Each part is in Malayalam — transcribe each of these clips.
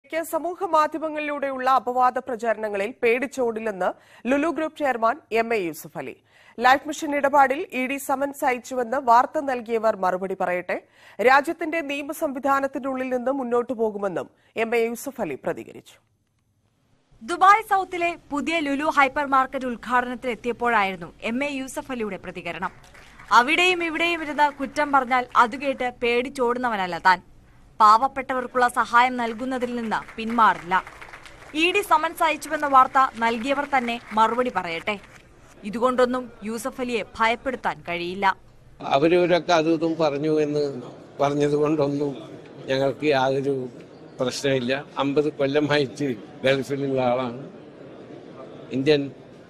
ക്ക് സമൂഹ മാധ്യമങ്ങളിലൂടെയുള്ള അപവാദ പ്രചാരണങ്ങളിൽ പേടിച്ചോടില്ലെന്ന് Lulu group chairman M A Yusuf Ali life mission ഇടപാടിൽ ഇ ഡി സമൻസ് അയച്ചുവെന്ന് വാർത്ത നൽകിയവർ മറുപടി പറയട്ടെ രാജ്യത്തിന്റെ നിയമ സംവിധാനത്തിനുള്ളിൽ നിന്ന് മുന്നോട്ടു പോകുമെന്നും എം എ യൂസഫ് അലി പ്രതികരിച്ചു ദുബായ് സൗത്തിലെ പുതിയ ലുലു ഹൈപ്പർ മാർക്കറ്റ് ഉദ്ഘാടനത്തിൽ എത്തിയപ്പോഴായിരുന്നു എം എ യൂസഫ് അലിയുടെ പ്രതികരണം അവിടെയും ഇവിടെയും ഇരുന്ന് കുറ്റം പറഞ്ഞാൽ അത് കേട്ട് പേടിച്ചോടുന്നവനല്ല താൻ പാവപ്പെട്ടവർക്കുള്ള സഹായം നൽകുന്നതിൽ നിന്ന് പിന്മാറില്ല ഇ ഡി സമൻസ് അയച്ചുവെന്ന വാർത്ത നൽകിയവർ തന്നെ മറുപടി പറയട്ടെ ഇതുകൊണ്ടൊന്നും യൂസഫ് അലിയെ ഭയപ്പെടുത്താൻ കഴിയില്ല അവരവരൊക്കെ അതും ഇതും പറഞ്ഞു എന്ന് പറഞ്ഞത് കൊണ്ടൊന്നും ഞങ്ങൾക്ക് യാതൊരു പ്രശ്നമില്ല അമ്പത് കൊല്ലമായിട്ട് ഗൾഫിലുള്ള ആളാണ് ഇന്ത്യൻ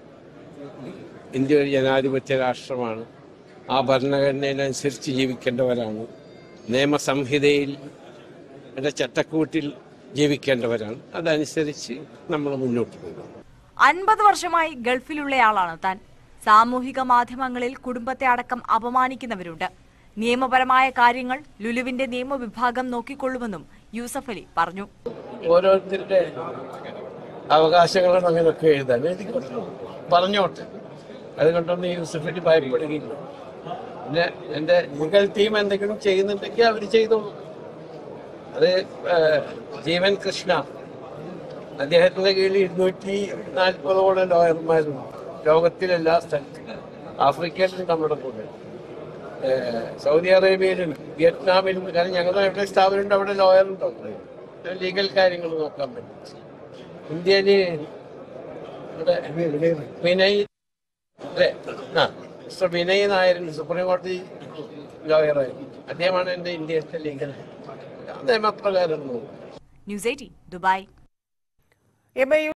ഇന്ത്യ ഒരു ജനാധിപത്യ രാഷ്ട്രമാണ് ആ ഭരണഘടനയിലനുസരിച്ച് ജീവിക്കേണ്ടവരാണ് നിയമസംഹിതയിൽ യുടെ ചട്ടക്കൂട്ടിൽ ജീവിക്കേണ്ടവരാണ് അതനുസരിച്ച് നമ്മൾ മുന്നോട്ട് പോകും അൻപത് വർഷമായി ഗൾഫിലുള്ളയാളാണ് താൻ സാമൂഹിക മാധ്യമങ്ങളിൽ കുടുംബത്തെ അടക്കം അപമാനിക്കുന്നവരുണ്ട് നിയമപരമായ കാര്യങ്ങൾ ലുലുവിന്റെ നിയമവിഭാഗം നോക്കിക്കൊള്ളുമെന്നും യൂസഫ് അലി പറഞ്ഞു ഓരോരുത്തരുടെ അവകാശങ്ങളും അങ്ങനെയൊക്കെ എഴുതാൻ എഴുതിക്കോട്ടെ പറഞ്ഞോട്ടെ അതുകൊണ്ടൊന്നും യൂസഫിന് ഭയപ്പെടുകയില്ല പിന്നെ എൻ്റെ ലീഗൽ ടീം എന്തെങ്കിലും ചെയ്യുന്നുണ്ടെങ്കിൽ അവർ ചെയ്തോളൂ അത് ഏഹ്, ജീവൻ കൃഷ്ണ അദ്ദേഹത്തിന്റെ കീഴിൽ ഇരുന്നൂറ്റി നാൽപ്പതോളം ലോയർമാരുണ്ട് ലോകത്തിലെല്ലാ സ്ഥലത്തും ആഫ്രിക്കയിലും നമ്മുടെ കൂടെ ഏഹ്, സൗദി അറേബ്യയിലും വിയറ്റ്നാമിലും കാരണം ഞങ്ങളുടെ എവിടെ സ്ഥാപനമുണ്ട് അവിടെ ലോയറുണ്ടോ ലീഗൽ കാര്യങ്ങൾ നോക്കാൻ പറ്റും ഇന്ത്യയില് ഇവിടെ വിനയ് അല്ലേ ആ മിസ്റ്റർ വിനയ് നായരുണ്ട് സുപ്രീം കോടതി ലോയറായിരുന്നു അദ്ദേഹമാണ് എൻ്റെ ഇന്ത്യയിലത്തെ ലീഗൽ നിയമപ്രകാരം നോക്കും news eighteen Dubai M A